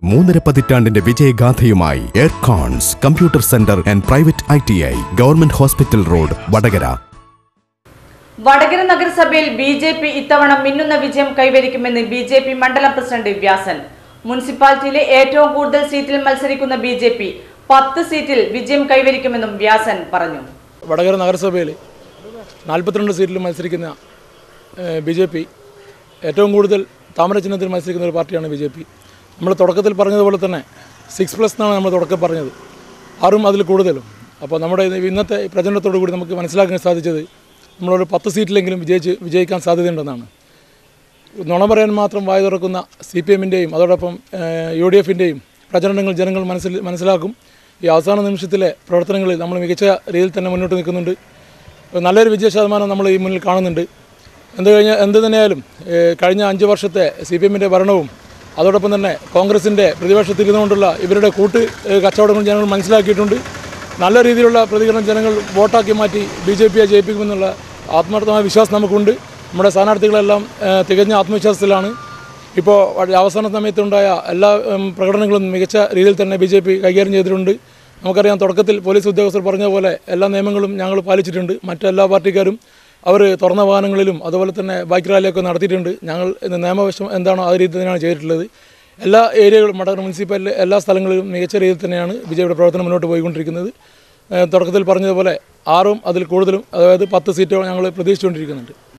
മൂന്നര പതിറ്റാണ്ടിന്റെ വിജയഗാഥയുമായി Aircons computer centre and private I T I government hospital road Vadakara Vadakara നഗരസഭയിൽ ബി ജെ പി ഇത്തവണ മിന്നുന്ന വിജയം കൈവരിക്കുമെന്ന് ബി ജെ പി മണ്ഡലം പ്രസിഡന്റ് വ്യാസൻ മുനിസിപ്പാലിറ്റിയിലെ ഏറ്റവും കൂടുതൽ സീറ്റിൽ മത്സരിക്കുന്ന ബി ജെ പി പത്ത് സീറ്റിൽ വിജയം കൈവരിക്കുമെന്നും വ്യാസൻ പറഞ്ഞു വടകര നഗരസഭയിൽ നാൽപ്പത്തിരണ്ട് സീറ്റിൽ മത്സരിക്കുന്ന ബി ജെ പി ഏറ്റവും കൂടുതൽ താമര ചിഹ്നത്തിൽ മത്സരിക്കുന്ന ഒരു പാർട്ടിയാണ് ബി ജെ പി നമ്മൾ തുടക്കത്തിൽ പറഞ്ഞതുപോലെ തന്നെ സിക്സ് പ്ലസ് എന്നാണ് നമ്മൾ തുടക്കം പറഞ്ഞത് ആറും അതിൽ കൂടുതലും അപ്പോൾ നമ്മുടെ ഇത് ഇന്നത്തെ ഈ പ്രചരണത്തോടു കൂടി നമുക്ക് മനസ്സിലാക്കാൻ സാധിച്ചത് നമ്മളൊരു പത്ത് സീറ്റിലെങ്കിലും വിജയിച്ച് വിജയിക്കാൻ സാധ്യതയുണ്ടെന്നാണ് നുണ പറയാൻ മാത്രം വായ തുറക്കുന്ന സി പി എമ്മിൻ്റെയും അതോടൊപ്പം യു ഡി എഫിൻ്റെയും പ്രചരണങ്ങൾ ജനങ്ങൾ മനസ്സിൽ മനസ്സിലാക്കും ഈ അവസാന നിമിഷത്തിലെ പ്രവർത്തനങ്ങളിൽ നമ്മൾ മികച്ച രീതിയിൽ തന്നെ മുന്നോട്ട് നിൽക്കുന്നുണ്ട് നല്ലൊരു വിജയ ശതമാനം നമ്മൾ ഈ മുന്നിൽ കാണുന്നുണ്ട് എന്ത് കഴിഞ്ഞ എന്ത് തന്നെയായാലും ഏഹ്, കഴിഞ്ഞ അഞ്ച് വർഷത്തെ സി പി എമ്മിൻ്റെ ഭരണവും അതോടൊപ്പം തന്നെ കോൺഗ്രസിൻ്റെ പ്രതിപക്ഷത്തിരുന്നുകൊണ്ടുള്ള ഇവരുടെ കൂട്ട് ഏഹ്, കച്ചവടങ്ങൾ ജനങ്ങൾ മനസ്സിലാക്കിയിട്ടുണ്ട് നല്ല രീതിയിലുള്ള പ്രതികരണം ജനങ്ങൾ വോട്ടാക്കി മാറ്റി ബി ജെ പിയെ ജയിപ്പിക്കുമെന്നുള്ള ആത്മാർത്ഥമായ വിശ്വാസം നമുക്കുണ്ട് നമ്മുടെ സ്ഥാനാർത്ഥികളെല്ലാം ഏഹ്, തികഞ്ഞ ആത്മവിശ്വാസത്തിലാണ് ഇപ്പോൾ വളരെ അവസാന സമയത്തുണ്ടായ എല്ലാ ഉം, പ്രകടനങ്ങളും മികച്ച രീതിയിൽ തന്നെ ബി ജെ പി കൈകാര്യം ചെയ്തിട്ടുണ്ട് നമുക്കറിയാം തുടക്കത്തിൽ പോലീസ് ഉദ്യോഗസ്ഥർ പറഞ്ഞ പോലെ എല്ലാ നിയമങ്ങളും ഞങ്ങൾ പാലിച്ചിട്ടുണ്ട് മറ്റെല്ലാ പാർട്ടിക്കാരും അവർ തുറന്ന വാഹനങ്ങളിലും അതുപോലെ തന്നെ ബൈക്ക് റാലിയൊക്കെ നടത്തിയിട്ടുണ്ട് ഞങ്ങൾ ഇന്ന് നിയമവശം എന്താണോ ആ രീതിയിൽ തന്നെയാണ് ചെയ്തിട്ടുള്ളത് എല്ലാ ഏരിയകളും വടകര മുനിസിപ്പാലിറ്റി എല്ലാ സ്ഥലങ്ങളിലും മികച്ച രീതിയിൽ തന്നെയാണ് ബി ജെ പിയുടെ പ്രവർത്തനം മുന്നോട്ട് പോയിക്കൊണ്ടിരിക്കുന്നത് ഏഹ് തുടക്കത്തിൽ പറഞ്ഞതുപോലെ ആറും അതിൽ കൂടുതലും അതായത് പത്ത് സീറ്റുകൾ ഞങ്ങൾ പ്രതീക്ഷിച്ചുകൊണ്ടിരിക്കുന്നുണ്ട്